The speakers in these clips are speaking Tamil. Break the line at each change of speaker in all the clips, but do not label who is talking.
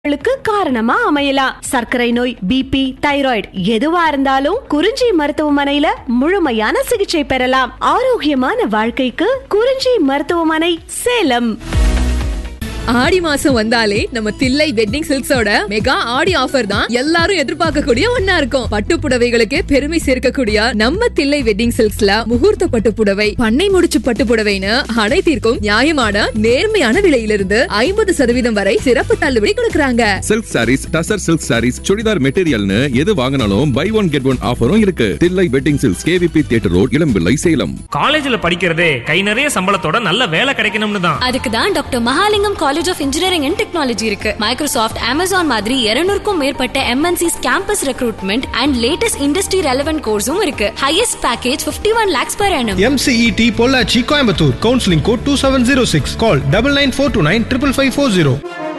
ளுக்கு காரணமா அமையலாம் சர்க்கரை நோய் பிபி தைராய்டு எதுவா இருந்தாலும் குறிஞ்சி மருத்துவமனையில முழுமையான சிகிச்சை பெறலாம் ஆரோக்கியமான வாழ்க்கைக்கு குறிஞ்சி மருத்துவமனை சேலம்
ஆடி மாசம் வந்தாலே நம்ம தில்லை வெட்டிங் சில்க்ஸோட மெகா ஆடி ஆஃபர் தான் எல்லாரும் எதிர்பார்க்கக்கூடிய ஒன்னா இருக்கும் பட்டு புடவைகளுக்கு பெருமை சேர்க்கக்கூடிய நம்ம தில்லை வெட்டிங் சில்க்ஸ்ல முகூர்த்த பட்டு புடவை பண்ணை முடிச்சு பட்டு புடவைன்னு அனைத்திற்கும் நியாயமான நேர்மையான விலையிலிருந்து ஐம்பது சதவீதம் வரை சிறப்பு தள்ளுபடி கொடுக்கறாங்க
silk sarees tussar silk sarees chudidar மெட்டீரியல்னு எது வாங்கினாலும் பை ஒன் கெட் ஒன் ஆஃபரும் இருக்கு Thillai wedding silks KVB theatre road Elampillai Salem
காலேஜ்ல படிக்கிறதே கை நிறைய சம்பளத்தோட நல்ல வேலை கிடைக்கணும்னு தான்
அதுக்கு தான் doctor Mahalingam college of engineering and technology இருக்கு மைக்ரோசாஃப்ட் அமேசான் மாதிரி 200க்கும் மேற்பட்ட MNCs campus recruitment and latest industry relevant கோர்ஸும் இருக்கு highest package 51 one lakhs per annum
MCET Pollachi Coimbatore counselling code two seven zero six call double nine four two nine triple five four zero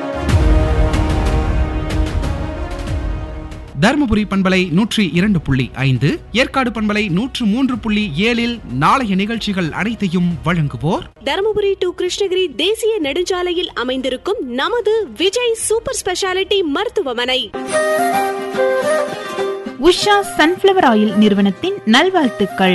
Dharmapuri பண்பலை நூற்றி இரண்டு புள்ளி ஐந்து ஏற்காடு பண்பலை நூற்று மூன்று புள்ளி ஏழில் நாளைய நிகழ்ச்சிகள் அனைத்தையும் வழங்குவோர்
தருமபுரி டு கிருஷ்ணகிரி தேசிய நெடுஞ்சாலையில் அமைந்திருக்கும் நமது விஜய் சூப்பர் ஸ்பெஷாலிட்டி மருத்துவமனை
உஷா சன்ஃப்ளவர் ஆயில் நிறுவனத்தின் நல்வாழ்த்துக்கள்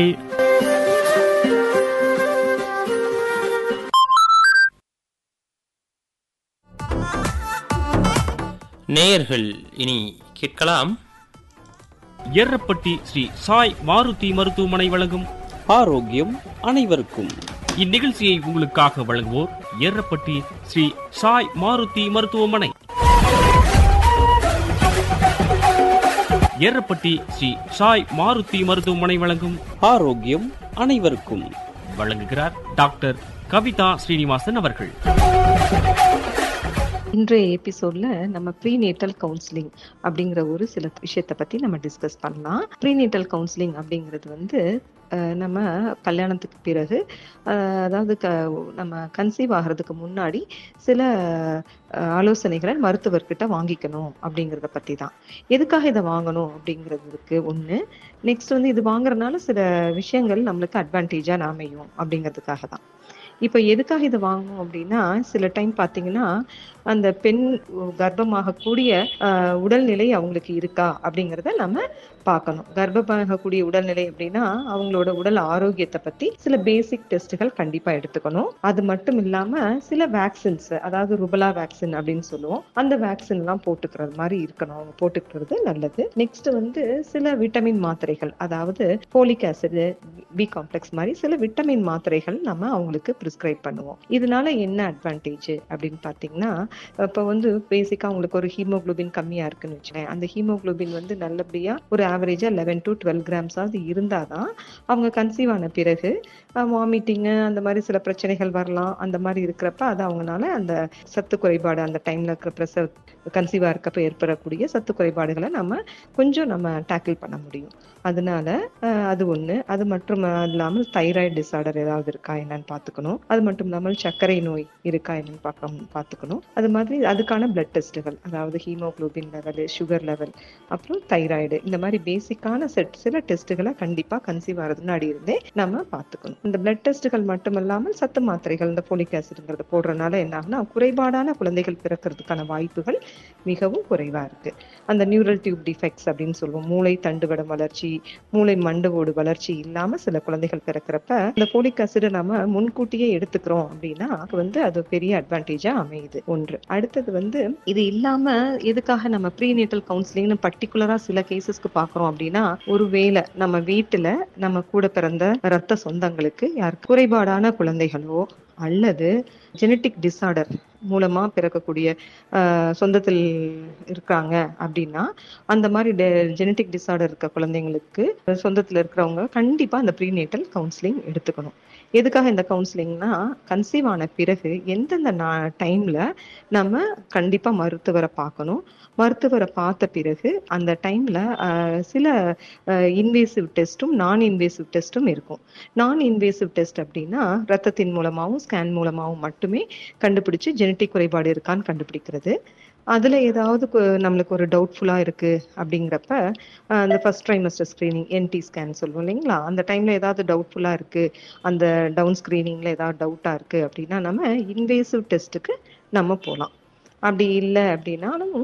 நேயர்கள் இனி கேட்கலாம்
எர்ரப்பட்டி ஸ்ரீ சாய் மாருதி மருத்துவமனை வழங்கும்
ஆரோக்கியம் அனைவருக்கும்
இந்நிகழ்ச்சியை உங்களுக்காக வழங்குவோர் எர்ரப்பட்டி ஸ்ரீ சாய் மாருதி மருத்துவமனை எர்ரப்பட்டி ஸ்ரீ சாய் மாருதி மருத்துவமனை வழங்கும்
ஆரோக்கியம் அனைவருக்கும்
வழங்குகிறார் டாக்டர் கவிதா ஸ்ரீனிவாசன் அவர்கள்
இன்றைய எபிசோட்ல நம்ம ப்ரீநேட்டல் கவுன்சிலிங் அப்படிங்கிற ஒரு சில விஷயத்தை பத்தி நம்ம டிஸ்கஸ் பண்ணலாம் ப்ரீநேட்டல் கவுன்சிலிங் அப்படிங்கிறது வந்து அஹ், நம்ம கல்யாணத்துக்கு பிறகு அஹ், அதாவது க நம்ம கன்சீவ் ஆகிறதுக்கு முன்னாடி சில அஹ், ஆலோசனைகளை மருத்துவர்கிட்ட வாங்கிக்கணும் அப்படிங்கிறத பத்தி தான் எதுக்காக இதை வாங்கணும் அப்படிங்கிறதுக்கு ஒன்று நெக்ஸ்ட் வந்து இது வாங்குறதுனால சில விஷயங்கள் நம்மளுக்கு அட்வான்டேஜாக அமையும் அப்படிங்கிறதுக்காக தான் இப்போ எதுக்காக இதை வாங்கணும் அப்படின்னா சில டைம் பார்த்தீங்கன்னா அந்த பெண் கர்ப்பமாகக்கூடிய ஆஹ், உடல்நிலை அவங்களுக்கு இருக்கா அப்படிங்கிறத நம்ம பார்க்கணும் கர்ப்பமாகக்கூடிய உடல்நிலை அப்படின்னா அவங்களோட உடல் ஆரோக்கியத்தை பத்தி சில பேசிக் டெஸ்ட்டுகள் கண்டிப்பா எடுத்துக்கணும் அது மட்டும் இல்லாம சில வேக்சின்ஸ் அதாவது ருபலா வேக்சின் அப்படின்னு சொல்லுவோம் அந்த வேக்சின் எல்லாம் போட்டுக்கிறது மாதிரி இருக்கணும் அவங்க போட்டுக்கிறது நல்லது நெக்ஸ்ட் வந்து சில விட்டமின் மாத்திரைகள் அதாவது போலிக் ஆசிட் பி காம்ப்ளெக்ஸ் மாதிரி சில விட்டமின் மாத்திரைகள் நம்ம அவங்களுக்கு ப்ரிஸ்கிரைப் பண்ணுவோம் இதனால என்ன அட்வான்டேஜ் அப்படின்னு பார்த்தீங்கன்னா இப்போ வந்து பேசிக்காக உங்களுக்கு ஒரு ஹீமோகுளோபின் கம்மியாக இருக்குன்னு வச்சுக்கேன் அந்த ஹீமோகுளோபின் வந்து நல்லபடியாக ஒரு ஆவரேஜாக லெவன் டு டுவெல் கிராம்ஸாவது இருந்தால் தான் அவங்க கன்சீவ் ஆன பிறகு வாமிட்டிங்கு அந்த மாதிரி சில பிரச்சனைகள் வரலாம் அந்த மாதிரி இருக்கிறப்ப அது அவங்கனால அந்த சத்து குறைபாடு அந்த டைமில் இருக்கிற ப்ரெஷர் கன்சீவாக இருக்கப்ப ஏற்படக்கூடிய சத்து குறைபாடுகளை நம்ம கொஞ்சம் நம்ம டேக்கிள் பண்ண முடியும் அதனால அஹ், அது ஒன்று அது மட்டும் இல்லாமல் தைராய்டு டிசார்டர் ஏதாவது இருக்கா என்னன்னு பார்த்துக்கணும் அது மட்டும் இல்லாமல் சர்க்கரை நோய் இருக்கா என்னன்னு பார்க்க பார்த்துக்கணும் அது மாதிரி அதுக்கான பிளட் டெஸ்ட்டுகள் அதாவது ஹீமோகுளோபின் லெவலு சுகர் லெவல் அப்புறம் தைராய்டு இந்த மாதிரி பேசிக்கான செட் சில டெஸ்ட்டுகளை கண்டிப்பாக கன்சீவ் ஆகிறது முன்னாடி இருந்தே நம்ம பார்த்துக்கணும் இந்த பிளட் டெஸ்ட்டுகள் மட்டும் இல்லாமல் சத்து மாத்திரைகள் இந்த போலிக் ஆசிட்ங்கிறத போடுறதுனால என்ன ஆகுனா குறைபாடான குழந்தைகள் பிறக்கிறதுக்கான வாய்ப்புகள் மிகவும் குறைவா இருக்கு அந்த நியூரல் டியூப் டிஃபெக்ட்ஸ் அப்படின்னு சொல்லுவோம் மூளை தண்டுவடம் வளர்ச்சி மூளை மண்டவோடு வளர்ச்சி இல்லாம சில குழந்தைகள் பிறக்கிறப்ப இந்த போலிக் ஆசிட் நம்ம முன்கூட்டியே எடுத்துக்கிறோம் அப்படின்னா அதுக்கு வந்து அது பெரிய அட்வான்டேஜா அமையுது ஒன்று அடுத்தது வந்து இது இல்லாம எதுக்காக நம்ம ப்ரீநேட்டல் கவுன்சிலிங்னு பர்டிகுலரா சில கேசஸ்க்கு பாக்குறோம் அப்படின்னா ஒருவேளை நம்ம வீட்டுல நம்ம கூட பிறந்த ரத்த சொந்தங்களுக்கு யார் குறைபாடான குழந்தைகளோ அல்லது ஜெனட்டிக் டிசார்டர் மூலமா பிறக்கக்கூடிய ஆஹ், சொந்தத்தில் இருக்காங்க அப்படின்னா அந்த மாதிரி ஜெனட்டிக் டிசார்டர் இருக்க குழந்தைங்களுக்கு சொந்தத்தில் இருக்கிறவங்க கண்டிப்பா அந்த ப்ரீநேட்டல் கவுன்சிலிங் எடுத்துக்கணும் எதுக்காக இந்த கவுன்சிலிங்னா கன்சீவ் ஆன பிறகு எந்தெந்த டைம்ல நம்ம கண்டிப்பா மருத்துவரை பார்க்கணும் மருத்துவரை பார்த்த பிறகு அந்த டைம்ல சில இன்வேசிவ் டெஸ்ட்டும் நான் இன்வேசிவ் டெஸ்ட்டும் இருக்கும் நான் இன்வேசிவ் டெஸ்ட் அப்படின்னா ரத்தத்தின் மூலமாகவும் ஸ்கேன் மூலமாகவும் மட்டுமே கண்டுபிடிச்சு ஜெனட்டிக் குறைபாடு இருக்கான்னு கண்டுபிடிக்கிறது அதுல ஏதாவது கு- நம்மளுக்கு ஒரு டவுட்ஃபுல்லா இருக்கு அப்படிங்கிறப்ப அஹ், அந்த first trimester screening NT scan சொல்லுவோம் இல்லைங்களா அந்த டைம்ல ஏதாவது டவுட்ஃபுல்லா இருக்கு அந்த டவுன் ஸ்கிரீனிங்ல ஏதாவது டவுட்டா இருக்கு அப்படின்னா நம்ம இன்வேசிவ் டெஸ்ட்டுக்கு நம்ம போகலாம் அப்படி இல்லை அப்படின்னாலும்